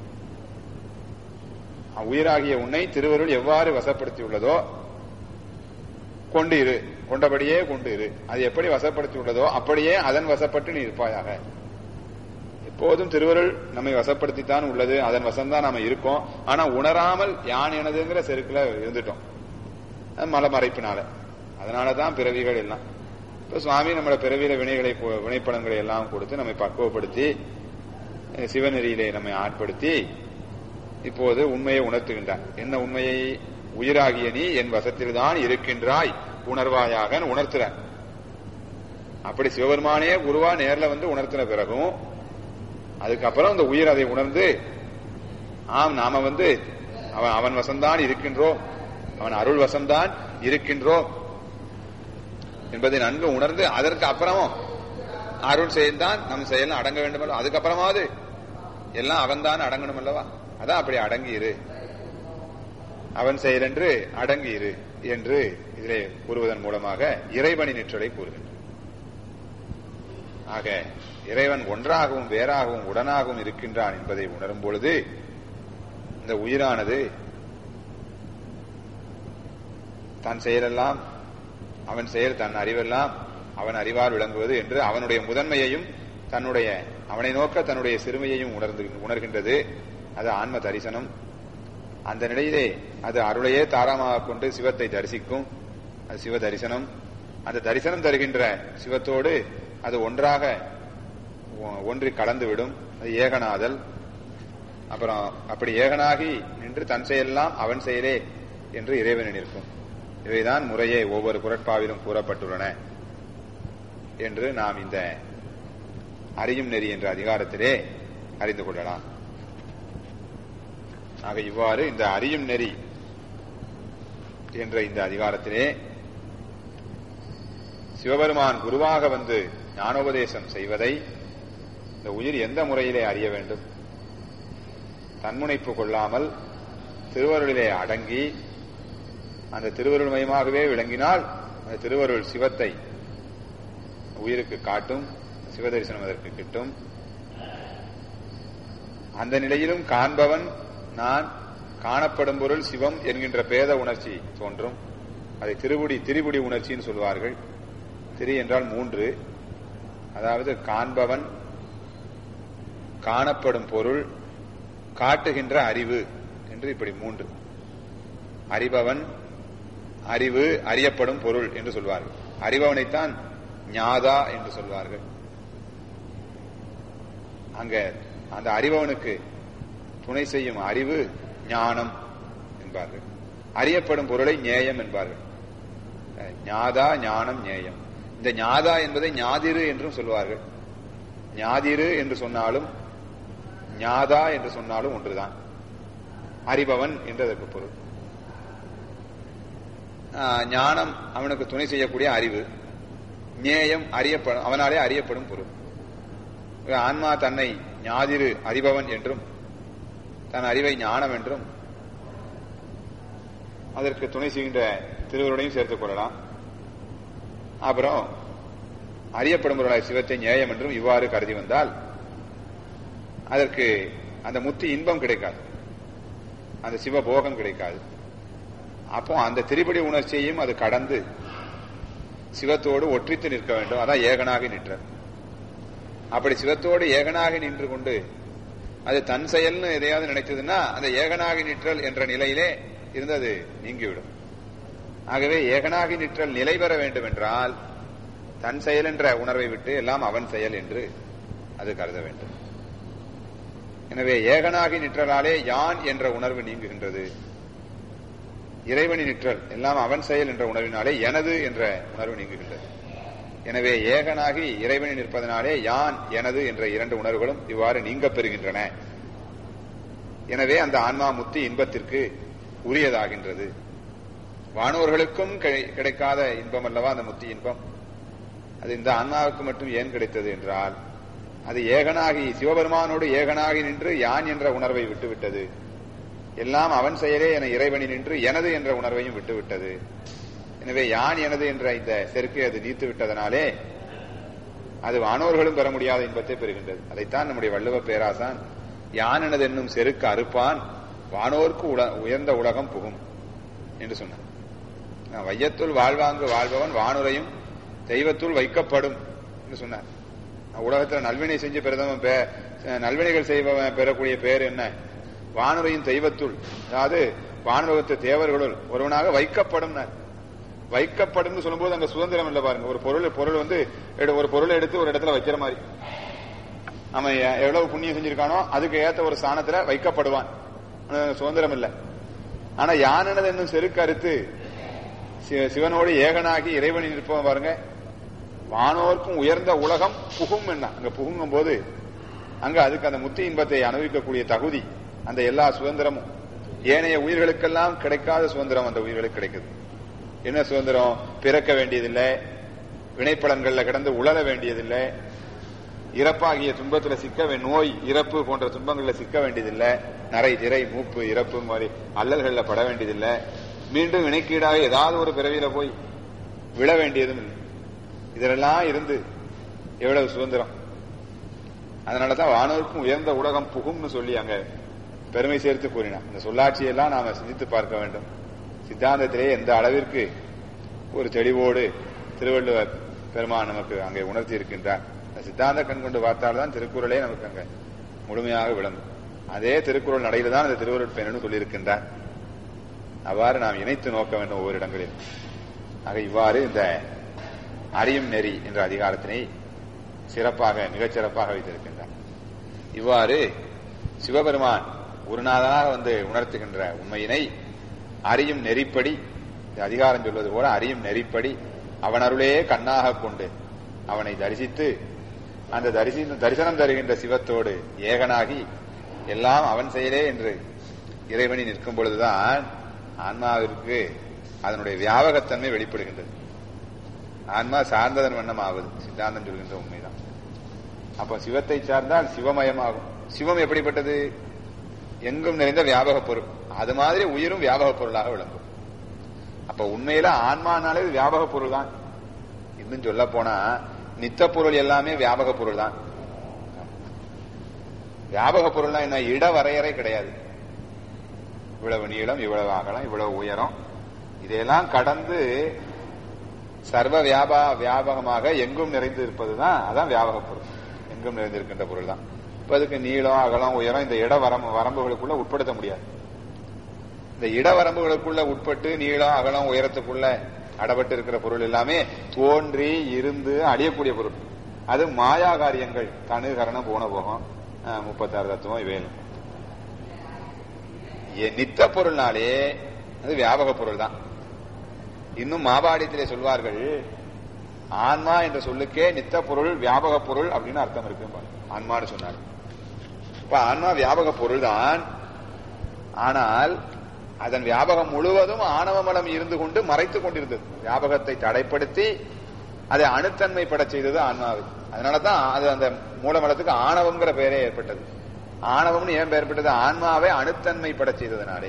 உயிராகிய உன்னை திருவருள் எவ்வாறு வசப்படுத்தி உள்ளதோ கொண்டு இரு கொண்டபடியே கொண்டு இரு அது எப்படி வசப்படுத்தி உள்ளதோ அப்படியே அதன் வசப்பட்டு நீ இருப்பாயாக எப்போதும் திருவருள் நம்மை வசப்படுத்தித்தான் உள்ளது அதன் வசம்தான் நாம இருக்கோம் ஆனா உணராமல் யான் எனதுங்கிற செருக்குல இருந்துட்டோம் அது மலமறைப்பினால அதனாலதான் பிறவிகள் எல்லாம் இப்ப சுவாமி நம்மள பிறவியில வினைகளை கு- வினைப்படங்களை எல்லாம் கொடுத்து நம்மை பக்குவப்படுத்தி அஹ், சிவநெறியிலே நம்மை ஆட்படுத்தி இப்போது உண்மையை உணர்த்துகின்றார் என்ன உண்மையை உயிராகிய நீ என் வசத்தில்தான் இருக்கின்றாய் உணர்வாயாக உணர்த்துறார் அப்படி சிவபெருமானே குருவா நேர்ல வந்து உணர்த்தின பிறகும் அதுக்கப்புறம் அந்த உயிர் அதை உணர்ந்து ஆம் நாம வந்து அவன் அவன் வசம்தான் இருக்கின்றோம் அவன் அருள் வசம்தான் இருக்கின்றோம் என்பதை நன்கு உணர்ந்து அதற்கு அப்புறமும் அருள் செயல்தான் நம் செயல் அடங்க வேண்டும் அல்லவா அதுக்கப்புறமாவது எல்லாம் அவன்தான் அடங்கணும் அல்லவா அதான் அப்படி அடங்கி இரு அவன் செயல் என்று அடங்கி இரு என்று இதிலே கூறுவதன் மூலமாக இறைவனி நிற்றலை கூறுகின்றார் ஆக இறைவன் ஒன்றாகவும் வேறாகவும் உடனாகவும் இருக்கின்றான் என்பதை உணரும் பொழுது இந்த உயிரானது தன் செயலெல்லாம் அவன் செயல் தன் அறிவெல்லாம் அவன் அறிவால் விளங்குவது என்று அவனுடைய முதன்மையையும் தன்னுடைய அவனை நோக்க தன்னுடைய சிறுமையையும் உணர்ந்து உணர்கின்றது அது ஆன்ம தரிசனம் அந்த நிலையிலே அது அருளையே தாரமாக கொண்டு சிவத்தை தரிசிக்கும் அது சிவ தரிசனம் அந்த தரிசனம் தருகின்ற சிவத்தோடு அது ஒன்றாக ஒ- ஒன்றி கலந்துவிடும் அது ஏகனாதல் அப்புறம் அப்படி ஏகனாகி நின்று தன் செயலெல்லாம் அவன் செயலே என்று இறைவனில் இருக்கும் இவைதான் முறையே ஒவ்வொரு குரட்பாவிலும் கூறப்பட்டுள்ளன என்று நாம் இந்த அறியும் நெறி என்ற அதிகாரத்திலே அறிந்து கொள்ளலாம் ஆக இவ்வாறு இந்த அறியும் நெறி என்ற இந்த அதிகாரத்திலே சிவபெருமான் குருவாக வந்து ஞானோபதேசம் செய்வதை இந்த உயிர் எந்த முறையிலே அறிய வேண்டும் தன்முனைப்பு கொள்ளாமல் திருவருளிலே அடங்கி அந்த திருவருள் மயமாகவே விளங்கினால் அந்த திருவருள் சிவத்தை உயிருக்கு காட்டும் சிவதரிசனம் அதற்கு கிட்டும் அந்த நிலையிலும் காண்பவன் நான் காணப்படும் பொருள் சிவம் என்கின்ற பேத உணர்ச்சி தோன்றும் அதை திருவுடி திரிபுடி உணர்ச்சின்னு சொல்வார்கள் திரி என்றால் மூன்று அதாவது காண்பவன் காணப்படும் பொருள் காட்டுகின்ற அறிவு என்று இப்படி மூன்று அறிபவன் அறிவு அறியப்படும் பொருள் என்று சொல்வார்கள் அறிபவனைத்தான் ஞாதா என்று சொல்வார்கள் அங்க அந்த அறிபவனுக்கு துணை செய்யும் அறிவு ஞானம் என்பார்கள் அறியப்படும் பொருளை ஞேயம் என்பார்கள் அஹ், ஞாதா ஞானம் ஞேயம் இந்த ஞாதா என்பதை ஞாதிரு என்றும் சொல்வார்கள் ஞாதிரு என்று சொன்னாலும் ஞாதா என்று சொன்னாலும் ஒன்றுதான் அறிபவன் என்று அதற்கு பொருள் ஆஹ், ஞானம் அவனுக்கு துணை செய்யக்கூடிய அறிவு ஞேயம் அறியப்படும் அவனாலே அறியப்படும் பொருள் ஆன்மா தன்னை ஞாதிரு அறிபவன் என்றும் தன் அறிவை ஞானம் என்றும் அதற்கு துணை செய்கின்ற திருவருடையும் சேர்த்துக் கொள்ளலாம் அப்புறம் அறியப்படும் பொருளாய் சிவத்தை ஞேயம் என்றும் இவ்வாறு கருதி வந்தால் அதற்கு அந்த முத்தி இன்பம் கிடைக்காது அந்த சிவ போகம் கிடைக்காது அப்போ அந்த திரிபடி உணர்ச்சியையும் அது கடந்து சிவத்தோடு ஒற்றித்து நிற்க வேண்டும் அதான் ஏகனாகி நிற்ற அப்படி சிவத்தோடு ஏகனாகி நின்று கொண்டு அது தன் செயல்னு எதையாவது நினைச்சதுன்னா அந்த ஏகனாகி நிற்றல் என்ற நிலையிலே இருந்து அது நீங்கிவிடும் ஆகவே ஏகனாகி நிற்றல் நிலை பெற வேண்டும் என்றால் தன் செயல் என்ற உணர்வை விட்டு எல்லாம் அவன் செயல் என்று அது கருத வேண்டும் எனவே ஏகனாகி நிற்றலாலே யான் என்ற உணர்வு நீங்குகின்றது இறைவனின் நிற்றல் எல்லாம் அவன் செயல் என்ற உணர்வினாலே எனது என்ற உணர்வு நீங்குகின்றது எனவே ஏகனாகி இறைவனில் நிற்பதனாலே யான் எனது என்ற இரண்டு உணர்வுகளும் இவ்வாறு நீங்க பெறுகின்றன எனவே அந்த ஆன்மா முத்தி இன்பத்திற்கு உரியதாகின்றது வானோர்களுக்கும் கிடை- கிடைக்காத இன்பம் அல்லவா அந்த முத்தி இன்பம் அது இந்த ஆன்மாவுக்கு மட்டும் ஏன் கிடைத்தது என்றால் அது ஏகனாகி சிவபெருமானோடு ஏகனாகி நின்று யான் என்ற உணர்வை விட்டுவிட்டது எல்லாம் அவன் செயலே என இறைவனி நின்று எனது என்ற உணர்வையும் விட்டுவிட்டது எனவே யான் எனது என்ற இந்த செருக்கை அது நீத்து விட்டதனாலே அது வானோர்களும் பெற முடியாத இன்பத்தை பெறுகின்றது அதைத்தான் நம்முடைய வள்ளுவ பேராசான் யான் எனது என்னும் செருக்கு அறுப்பான் வானோர்க்கு உல- உயர்ந்த உலகம் புகும் என்று சொன்னார் நான் வையத்துள் வாழ்வாங்கு வாழ்பவன் வானுரையும் தெய்வத்துள் வைக்கப்படும் என்று சொன்னார் நான் உலகத்துல நல்வினை செஞ்சு பெறுதவன் பே- நல்வினைகள் செய்பவன் பெறக்கூடிய பேர் என்ன வானுரையும் தெய்வத்துள் அதாவது வானுலகத்து தேவர்களுள் ஒருவனாக வைக்கப்படும் வைக்கப்படும் சொல்லும்போது அங்க சுதந்திரம் இல்ல பாருங்க ஒரு பொருள் பொருள் வந்து எடு- ஒரு பொருளை எடுத்து ஒரு இடத்துல வைக்கிற மாதிரி அவன் எ- எவ்வளவு புண்ணியம் செஞ்சிருக்கானோ அதுக்கு ஏத்த ஒரு ஸ்தானத்துல வைக்கப்படுவான் ஆனா சுதந்திரம் இல்ல ஆனா யானது என்னும் செருக்கு அறுத்து சி- சிவனோடு ஏகனாகி இறைவனில் இருப்பவன் பாருங்க வானோர்க்கும் உயர்ந்த உலகம் புகும் என்ன அங்க புகுங்கும் போது அங்க அதுக்கு அந்த முத்தி இன்பத்தை அனுபவிக்கக்கூடிய தகுதி அந்த எல்லா சுதந்திரமும் ஏனைய உயிர்களுக்கெல்லாம் கிடைக்காத சுதந்திரம் அந்த உயிர்களுக்கு கிடைக்குது என்ன சுதந்திரம் பிறக்க வேண்டியதில்லை வினைப்பலன்கள்ல கிடந்து உழல வேண்டியதில்லை இறப்பாகிய துன்பத்துல சிக்க வே- நோய் இறப்பு போன்ற துன்பங்கள்ல சிக்க வேண்டியதில்லை நரை திரை மூப்பு இறப்பு மாதிரி அல்லல்கள்ல பட வேண்டியதில்லை மீண்டும் வினைக்கீடாக ஏதாவது ஒரு பிறவியில போய் விழ வேண்டியதும் இல்லை இதெல்லாம் இருந்து எவ்வளவு சுதந்திரம் அதனாலதான் வானோருக்கும் உயர்ந்த உலகம் புகும்னு சொல்லி அங்க பெருமை சேர்த்து கூறினார் இந்த சொல்லாட்சியெல்லாம் நாம சிந்தித்து பார்க்க வேண்டும் சித்தாந்தத்திலே எந்த அளவிற்கு ஒரு தெளிவோடு திருவள்ளுவர் பெருமான் நமக்கு அங்கே உணர்த்தி இருக்கின்றார் அந்த சித்தாந்த கண் கொண்டு பார்த்தால்தான் திருக்குறளே நமக்கு அங்க முழுமையாக விளங்கும் அதே திருக்குறள் நடையில தான் அந்த திருவருட் பெண்ணு சொல்லியிருக்கின்றார் அவ்வாறு நாம் இணைத்து நோக்க வேண்டும் ஒவ்வொரு இடங்களில் ஆக இவ்வாறு இந்த அறியும் நெறி என்ற அதிகாரத்தினை சிறப்பாக மிகச் சிறப்பாக வைத்திருக்கின்றார் இவ்வாறு சிவபெருமான் குருநாதனாக வந்து உணர்த்துகின்ற உண்மையினை அறியும் நெறிப்படி இந்த அதிகாரம் சொல்வது போல அறியும் நெறிப்படி அவன் அருளே கண்ணாக கொண்டு அவனை தரிசித்து அந்த தரிசி தரிசனம் தருகின்ற சிவத்தோடு ஏகனாகி எல்லாம் அவன் செயலே என்று இறைவனி நிற்கும் பொழுதுதான் ஆன்மாவிற்கு அதனுடைய வியாபகத்தன்மை வெளிப்படுகின்றது ஆன்மா சார்ந்ததன் வண்ணம் ஆவது சித்தாந்தம் சொல்கின்ற உண்மைதான் அப்ப சிவத்தை சார்ந்தால் சிவமயமாகும் சிவம் எப்படிப்பட்டது எங்கும் நிறைந்த வியாபக பொருள் அது மாதிரி உயிரும் வியாபக பொருளாக விளங்கும் அப்ப உண்மையில ஆன்மானாலே இது வியாபக பொருள் தான் இன்னும் சொல்ல போனா நித்த பொருள் எல்லாமே வியாபக பொருள் தான் வியாபக பொருள்னா என்ன இட வரையறை கிடையாது இவ்வளவு நீளம் இவ்வளவு அகலம் இவ்வளவு உயரம் இதையெல்லாம் கடந்து சர்வ வியாபா வியாபகமாக எங்கும் நிறைந்து இருப்பதுதான் அதான் வியாபக பொருள் எங்கும் நிறைந்திருக்கின்ற பொருள் தான் இப்ப அதுக்கு நீளம் அகலம் உயரம் இந்த இட வரம்பு வரம்புகளுக்குள்ள உட்படுத்த முடியாது இந்த இட வரம்புகளுக்குள்ள உட்பட்டு நீளம் அகலம் உயரத்துக்குள்ள அடப்பட்டு இருக்கிற பொருள் எல்லாமே தோன்றி இருந்து அழியக்கூடிய பொருள் அது மாயா காரியங்கள் தனு கரணம் போன போகம் அஹ், முப்பத்தாறு தத்துவம் இவையெல்லாம் எ- நித்த பொருள்னாலே அது வியாபக பொருள் தான் இன்னும் மாபாடியத்திலே சொல்வார்கள் ஆன்மா என்ற சொல்லுக்கே நித்த பொருள் வியாபக பொருள் அப்படின்னு அர்த்தம் இருக்கு ஆன்மான்னு சொன்னார் இப்ப ஆன்மா வியாபக பொருள் தான் ஆனால் அதன் வியாபகம் முழுவதும் ஆணவ மலம் இருந்து கொண்டு மறைத்துக் கொண்டிருந்தது வியாபகத்தை தடைப்படுத்தி அதை அணுத்தன்மை பட செய்தது ஆன்மாவில் அதனாலதான் அது அந்த மூலமலத்துக்கு ஆணவம்ங்கிற பெயரே ஏற்பட்டது ஆணவம்னு ஏன் பெயர் பெற்றது ஆன்மாவை அணுத்தன்மை பட செய்ததனாலே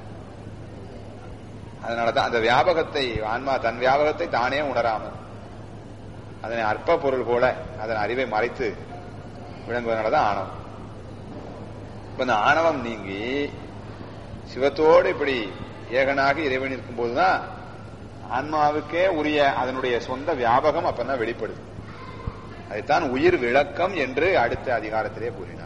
அதனாலதான் அந்த வியாபகத்தை ஆன்மா தன் வியாபகத்தை தானே உணராமல் அதனை அற்ப பொருள் போல அதன் அறிவை மறைத்து விளங்குவதனாலதான் ஆணவம் இப்ப இந்த ஆணவம் நீங்கி சிவத்தோடு இப்படி ஏகனாக இறைவன் இருக்கும் போதுதான் ஆன்மாவுக்கே உரிய அதனுடைய சொந்த வியாபகம் அப்பதான் வெளிப்படுது அதைத்தான் உயிர் விளக்கம் என்று அடுத்த அதிகாரத்திலே கூறினார்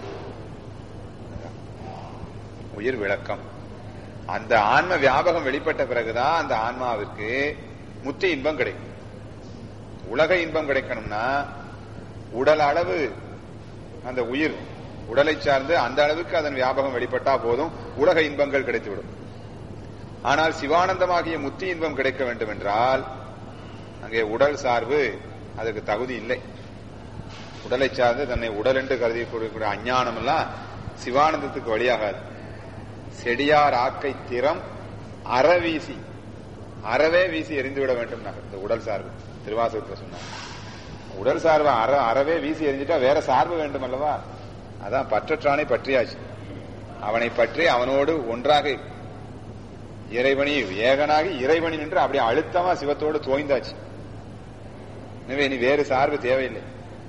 உயிர் விளக்கம் அந்த ஆன்ம வியாபகம் வெளிப்பட்ட பிறகுதான் அந்த ஆன்மாவிற்கு முத்தி இன்பம் கிடைக்கும் உலக இன்பம் கிடைக்கணும்னா உடல் அளவு அந்த உயிர் உடலை சார்ந்து அந்த அளவுக்கு அதன் வியாபகம் வெளிப்பட்டா போதும் உலக இன்பங்கள் கிடைத்துவிடும் ஆனால் சிவானந்தமாகிய முத்தி இன்பம் கிடைக்க வேண்டும் என்றால் அங்கே உடல் சார்பு அதுக்கு தகுதி இல்லை உடலை சார்ந்து தன்னை உடல் என்று கருதி கொடுக்கிற அஞ்ஞானம் எல்லாம் சிவானந்தத்துக்கு வழியாகாது செடியார் ஆக்கை திறம் அறவீசி அறவே வீசி எரிந்துவிட வேண்டும் இந்த உடல் சார்பு திருவாசகத்தில் சொன்னாங்க உடல் சார்பு அற அறவே வீசி எரிஞ்சிட்டா வேற சார்பு வேண்டும் அல்லவா அதான் பற்றற்றானை பற்றியாச்சு அவனை பற்றி அவனோடு ஒன்றாக இறைவனி ஏகனாகி இறைவனி நின்று அப்படியே அழுத்தமா சிவத்தோடு தோய்ந்தாச்சு எனவே இனி வேறு சார்பு தேவையில்லை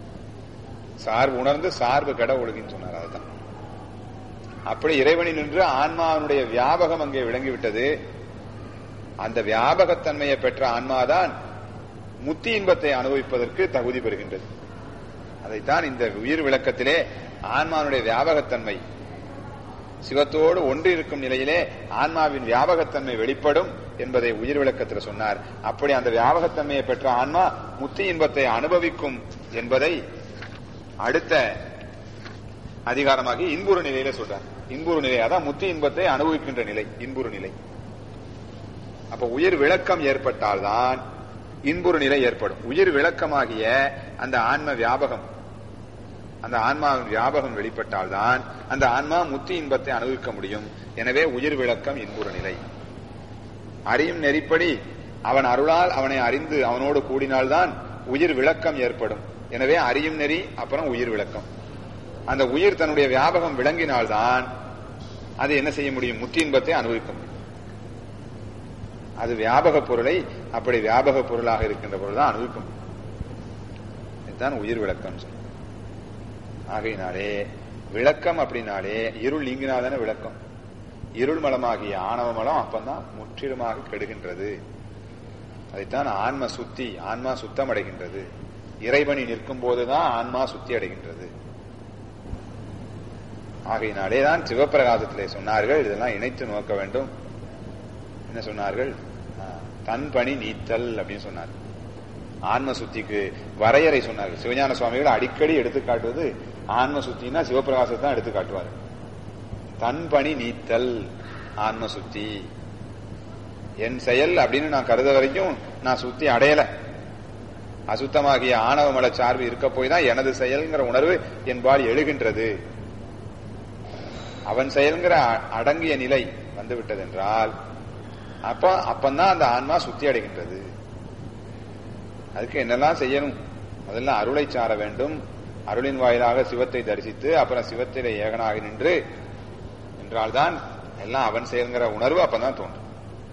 சார்பு உணர்ந்து சார்பு கட ஒழுகின்னு சொன்னார் அதுதான் அப்படி இறைவனி நின்று ஆன்மாவினுடைய வியாபகம் அங்கே விளங்கிவிட்டது அந்த வியாபகத்தன்மையை பெற்ற ஆன்மாதான் முத்தி இன்பத்தை அனுபவிப்பதற்கு தகுதி பெறுகின்றது அதைத்தான் இந்த உயிர் விளக்கத்திலே ஆன்மானுடைய வியாபகத்தன்மை சிவத்தோடு ஒன்று இருக்கும் நிலையிலே ஆன்மாவின் வியாபகத்தன்மை வெளிப்படும் என்பதை உயிர் விளக்கத்தில் சொன்னார் அப்படி அந்த வியாபகத்தன்மையை பெற்ற ஆன்மா முத்தி இன்பத்தை அனுபவிக்கும் என்பதை அடுத்த அதிகாரமாகி இன்புறு நிலையில சொல்றார் இன்புறு நிலை அதான் முத்தி இன்பத்தை அனுபவிக்கின்ற நிலை இன்புறு நிலை அப்ப உயிர் விளக்கம் ஏற்பட்டால்தான் இன்புறு நிலை ஏற்படும் உயிர் விளக்கமாகிய அந்த ஆன்ம வியாபகம் அந்த ஆன்மாவின் வியாபகம் வெளிப்பட்டால்தான் அந்த ஆன்மா முத்தி இன்பத்தை அனுபவிக்க முடியும் எனவே உயிர் விளக்கம் இன்புறு நிலை அறியும் நெறிப்படி அவன் அருளால் அவனை அறிந்து அவனோடு கூடினால்தான் உயிர் விளக்கம் ஏற்படும் எனவே அறியும் நெறி அப்புறம் உயிர் விளக்கம் அந்த உயிர் தன்னுடைய வியாபகம் விளங்கினால்தான் அது என்ன செய்ய முடியும் முத்தி இன்பத்தை அனுபவிக்க முடியும் அது வியாபக பொருளை அப்படி வியாபக பொருளாக இருக்கின்ற பொருள் தான் அனுபவிக்க முடியும் இதுதான் உயிர் விளக்கம் ஆகையினாலே விளக்கம் அப்படின்னாலே இருள் நீங்கினாதானே விளக்கம் இருள் மலமாகிய ஆணவ மலம் அப்பந்தான் முற்றிலுமாக கெடுகின்றது அதைத்தான் ஆன்ம சுத்தி ஆன்மா சுத்தம் அடைகின்றது இறைவனி நிற்கும் போதுதான் ஆன்மா சுத்தி அடைகின்றது ஆகையினாலே தான் சிவப்பிரகாசத்திலே சொன்னார்கள் இதெல்லாம் இணைத்து நோக்க வேண்டும் என்ன சொன்னார்கள் தன் பணி நீத்தல் அப்படின்னு சொன்னார் ஆன்ம சுத்திக்கு வரையறை சொன்னார்கள் சிவஞான சுவாமிகள் அடிக்கடி எடுத்து காட்டுவது ஆன்ம சுத்தின்னா சிவபிரகாசத்தை தான் எடுத்து காட்டுவார் தன் பணி நீத்தல் ஆன்ம சுத்தி என் செயல் அப்படின்னு நான் கருத வரைக்கும் நான் சுத்தி அடையல அசுத்தமாகிய ஆணவ மல சார்பு இருக்க போய் தான் எனது செயல்ங்கிற உணர்வு என்பால் எழுகின்றது அவன் செயல்கிற அடங்கிய நிலை வந்துவிட்டது என்றால் அப்ப அப்பந்தான் அந்த ஆன்மா சுத்தி அடைகின்றது அதுக்கு என்னெல்லாம் செய்யணும் அதெல்லாம் அருளை சார வேண்டும் அருளின் வாயிலாக சிவத்தை தரிசித்து அப்புறம் சிவத்திலே ஏகனாக நின்று என்றால்தான் எல்லாம் அவன் செயல்கிற உணர்வு அப்பதான் தோன்றும்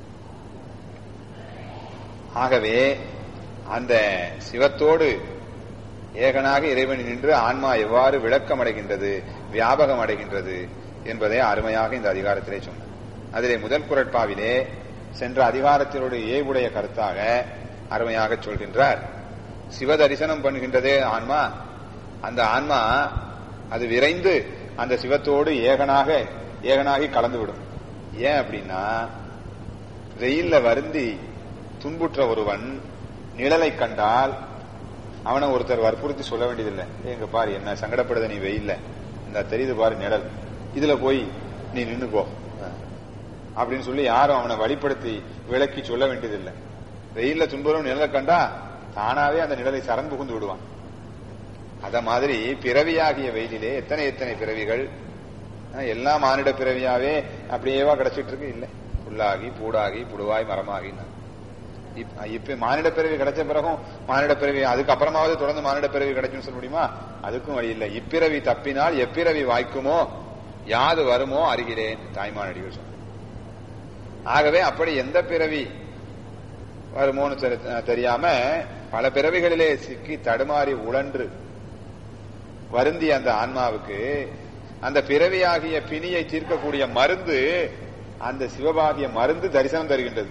ஆகவே அந்த சிவத்தோடு ஏகனாக இறைவன் நின்று ஆன்மா எவ்வாறு விளக்கம் அடைகின்றது வியாபகம் அடைகின்றது என்பதை அருமையாக இந்த அதிகாரத்திலே சொன்னார் அதிலே முதல் குரட்பாவிலே சென்ற அதிகாரத்தினுடைய ஏவுடைய கருத்தாக அருமையாக சொல்கின்றார் சிவ தரிசனம் பண்ணுகின்றதே ஆன்மா அந்த ஆன்மா அது விரைந்து அந்த சிவத்தோடு ஏகனாக ஏகனாகி கலந்துவிடும் ஏன் அப்படின்னா வெயில்ல வருந்தி துன்புற்ற ஒருவன் நிழலை கண்டால் அவனை ஒருத்தர் வற்புறுத்தி சொல்ல வேண்டியதில்லை எங்க பாரு என்ன சங்கடப்படுத நீ வெயில்ல இந்த தெரியுது பாரு நிழல் இதுல போய் நீ நின்னுக்கோ அப்படின்னு சொல்லி யாரும் அவனை வழிப்படுத்தி விளக்கி சொல்ல வேண்டியதில்லை வெயில்ல துன்புறும் நிழலை கண்டா தானாவே அந்த நிழலை சரண் புகுந்து விடுவான் அத மாதிரி பிறவியாகிய வெயிலிலே எத்தனை எத்தனை பிறவிகள் எல்லா மானிட பிறவியாவே அப்படியேவா கிடைச்சிட்டு இருக்கு இல்லை புல்லாகி பூடாகி புடுவாய் மரமாகி இப்ப மானிட பிறவி கிடைச்ச பிறகும் மானிட பிறவி அதுக்கப்புறமாவது தொடர்ந்து மானிட பிறவி கிடைக்கும் சொல்ல முடியுமா அதுக்கும் வழி இல்லை இப்பிறவி தப்பினால் எப்பிறவி வாய்க்குமோ யாது வருமோ அறிகிறேன் தாய்மானடிகள் சொன்ன ஆகவே அப்படி எந்த பிறவி வருமோன்னு தெரியாம பல பிறவிகளிலே சிக்கி தடுமாறி உழன்று வருந்திய அந்த ஆன்மாவுக்கு அந்த பிறவியாகிய பிணியை தீர்க்கக்கூடிய மருந்து அந்த சிவபாகிய மருந்து தரிசனம் தருகின்றது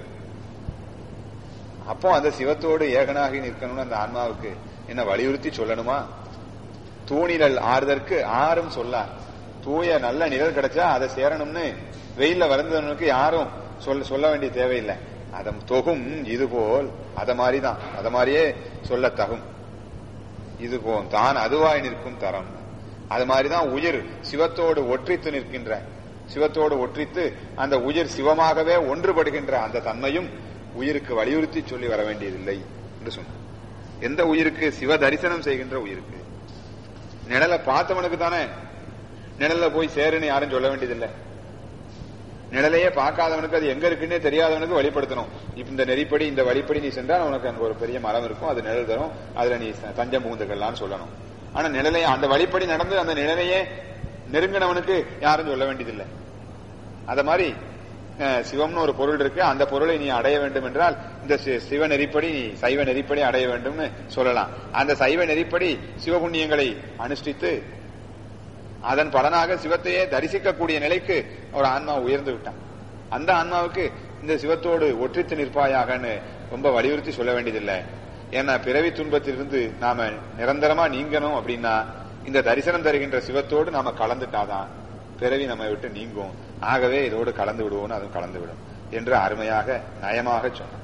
அப்போ அந்த சிவத்தோடு ஏகனாகி நிற்கணும்னு அந்த ஆன்மாவுக்கு என்ன வலியுறுத்தி சொல்லணுமா தூணிழல் ஆறுதற்கு ஆறும் சொல்லார் தூய நல்ல நிழல் கிடைச்சா அதை சேரணும்னு வெயில்ல வருந்தவனுக்கு யாரும் சொல்ல சொல்ல வேண்டிய தேவையில்லை அதன் தொகும் இது போல் அத மாதிரிதான் அத மாதிரியே சொல்ல தகும் இது போல் தான் அதுவாய் நிற்கும் தரம் அது மாதிரிதான் உயிர் சிவத்தோடு ஒற்றித்து நிற்கின்ற சிவத்தோடு ஒற்றித்து அந்த உயிர் சிவமாகவே ஒன்றுபடுகின்ற அந்த தன்மையும் உயிருக்கு வலியுறுத்தி சொல்லி வர வேண்டியதில்லை என்று சொன்னார் எந்த உயிருக்கு சிவ தரிசனம் செய்கின்ற உயிருக்கு நிழலை பார்த்தவனுக்கு தானே நிழல்ல போய் சேருன்னு யாரும் சொல்ல வேண்டியதில்லை நிழலையே பார்க்காதவனுக்கு அது எங்க இருக்குன்னே தெரியாதவனுக்கு வழிபடுத்தணும் இப்ப இந்த நெறிப்படி இந்த வழிப்படி நீ சென்றால் உனக்கு அங்க ஒரு பெரிய மரம் இருக்கும் அது நிழல் தரும் அதுல நீ ச- தஞ்சம் புகுந்துக்கலாம்னு சொல்லணும் ஆனா நிழலை அந்த வழிப்படி நடந்து அந்த நிழலையே நெருங்கினவனுக்கு யாரும் சொல்ல வேண்டியதில்லை அத மாதிரி அஹ், சிவம்னு ஒரு பொருள் இருக்கு அந்த பொருளை நீ அடைய வேண்டும் என்றால் இந்த சி- சிவ நெறிப்படி நீ சைவ நெறிப்படி அடைய வேண்டும்னு சொல்லலாம் அந்த சைவ நெறிப்படி சிவபுண்ணியங்களை அனுஷ்டித்து அதன் பலனாக சிவத்தையே தரிசிக்கக்கூடிய நிலைக்கு ஒரு ஆன்மா உயர்ந்து விட்டான் அந்த ஆன்மாவுக்கு இந்த சிவத்தோடு ஒற்றித்து நிற்பாயாகன்னு ரொம்ப வலியுறுத்தி சொல்ல வேண்டியதில்லை ஏன்னா பிறவி துன்பத்திலிருந்து நாம நிரந்தரமா நீங்கணும் அப்படின்னா இந்த தரிசனம் தருகின்ற சிவத்தோடு நாம கலந்துட்டாதான் பிறவி நம்மை விட்டு நீங்கும் ஆகவே இதோடு கலந்து விடுவோம்னு அதுவும் கலந்து விடும் என்று அருமையாக நயமாக சொன்னார்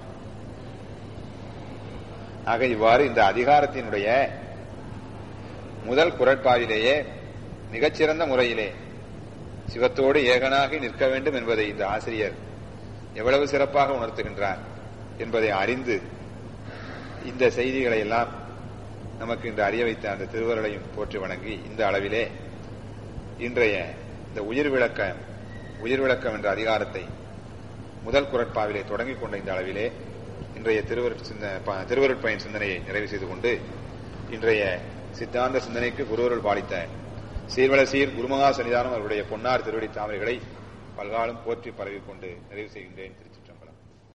ஆக இவ்வாறு இந்த அதிகாரத்தினுடைய முதல் குரட்பாவிலேயே மிகச்சிறந்த முறையிலே சிவத்தோடு ஏகனாகி நிற்க வேண்டும் என்பதை இந்த ஆசிரியர் எவ்வளவு சிறப்பாக உணர்த்துகின்றார் என்பதை அறிந்து இந்த செய்திகளை எல்லாம் நமக்கு இன்று அறிய வைத்த அந்த திருவருளையும் போற்றி வணங்கி இந்த அளவிலே இன்றைய இந்த உயிர் விளக்கம் உயிர் விளக்கம் என்ற அதிகாரத்தை முதல் குரட்பாவிலே தொடங்கிக் கொண்ட இந்த அளவிலே இன்றைய திருவருட் சிந்த ப- திருவருட்பயன் சிந்தனையை நிறைவு செய்து கொண்டு இன்றைய சித்தாந்த சிந்தனைக்கு குருவருள் பாலித்த சீர்வள சீர் குருமகா சன்னிதானம் அவருடைய பொன்னார் திருவடி தாமரைகளை பல்காலம் போற்றி பரவிக் கொண்டு நிறைவு செய்கின்றேன்